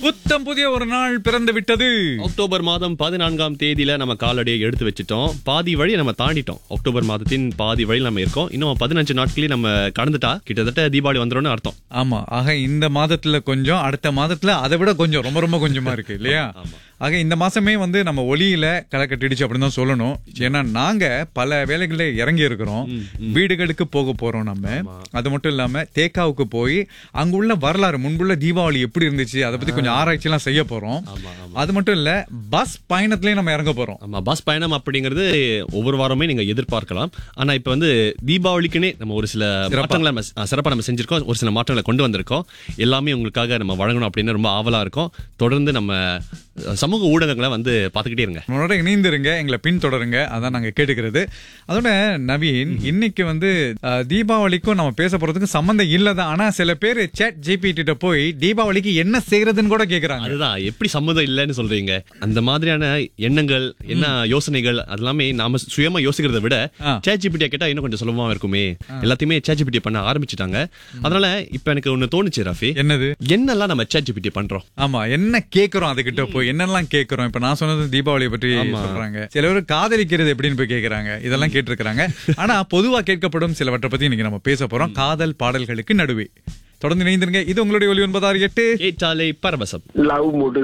புத்தம் புதிய ஒரு நாள் பிறந்து விட்டது அக்டோபர் மாதம் பதினான்காம் தேதியில நம்ம காலடியை எடுத்து வச்சுட்டோம் பாதி வழி நம்ம தாண்டிட்டோம் அக்டோபர் மாதத்தின் பாதி வழி நம்ம இருக்கோம் இன்னும் பதினஞ்சு நாட்களே நம்ம கடந்துட்டா கிட்டத்தட்ட தீபாவளி வந்துரும்னு அர்த்தம் ஆமா ஆக இந்த மாதத்துல கொஞ்சம் அடுத்த மாதத்துல அதை விட கொஞ்சம் ரொம்ப ரொம்ப கொஞ்சமா இருக்கு இல்லையா ஆக இந்த மாசமே வந்து நம்ம ஒளியில களை கட்டிடுச்சு அப்படின்னு தான் சொல்லணும் ஏன்னா நாங்க பல வேலைகள்ல இறங்கி இருக்கிறோம் வீடுகளுக்கு போக போறோம் நம்ம அது மட்டும் இல்லாம தேக்காவுக்கு போய் அங்க உள்ள வரலாறு முன்புள்ள தீபாவளி எப்படி இருந்துச்சு அதை பத்தி கொஞ்சம் ஆராய்ச்சி எல்லாம் செய்ய போறோம் ஆமா, ஆமா. அது மட்டும் இல்ல பஸ் பயணத்திலயும் நம்ம இறங்க போறோம் ஆமா பஸ் பயணம் அப்படிங்கிறது ஒவ்வொரு வாரமே நீங்க எதிர்பார்க்கலாம் ஆனா இப்ப வந்து தீபாவளிக்குனே நம்ம ஒரு சில மாற்றங்களை நம்ம அஹ், சிறப்பா நம்ம செஞ்சிருக்கோம் ஒரு சில மாற்றங்களை கொண்டு வந்திருக்கோம் எல்லாமே உங்களுக்காக நம்ம வழங்கணும் அப்படின்னு ரொம்ப ஆவலா இருக்கும் தொடர்ந்து நம்ம அஹ், சமூக ஊடகங்களை வந்து பாத்துக்கிட்டே இருங்க நம்மளோட இணைந்திருங்க எங்களை பின்தொடருங்க அதான் நாங்க கேட்டுக்கிறது அதோட நவீன் இன்னைக்கு வந்து அஹ், தீபாவளிக்கும் நம்ம பேச போறதுக்கும் சம்மந்தம் இல்லதான் ஆனா சில பேர் சேட் ஜிபிடி போய் தீபாவளிக்கு என்ன செய்யறதுன்னு கூட கேக்குறாங்க அதுதான் எப்படி சம்மதம் இல்லைன்னு சொல்றீங்க அந்த மாதிரியான எண்ணங்கள் என்ன யோசனைகள் அதெல்லாமே நாம சுயமா யோசிக்கிறத விட ஆ. சேட்ஜிபிட்டியா கேட்டா இன்னும் கொஞ்சம் சுலபமா இருக்குமே எல்லாத்தையுமே சேட்ஜிபிட்டி பண்ண ஆரம்பிச்சிட்டாங்க அதனால இப்ப எனக்கு ஒண்ணு தோணுச்சு ரஃபி என்னது என்னெல்லாம் நம்ம சேட்ஜிபிட்டி பண்றோம் ஆமா என்ன கேக்குறோம் அதுகிட்ட போய் என்னெல்லாம் கேக்குறோம் இப்ப நான் சொன்னது தீபாவளி பற்றி சொல்றாங்க சில பேர் காதலிக்கிறது எப்படின்னு போய் கேக்குறாங்க இதெல்லாம் கேட்டிருக்கிறாங்க ஆனா பொதுவா கேட்கப்படும் சிலவற்றை பத்தி இன்னைக்கு நம்ம பேச போறோம் காதல் பாடல்களுக்கு நடுவே தொடர்ந்து இணைந்திருங்க இது உங்களுடைய ஒலி ஒன்பதாறு எட்டு கேட்டாலே பரவசம் லவ் மூடு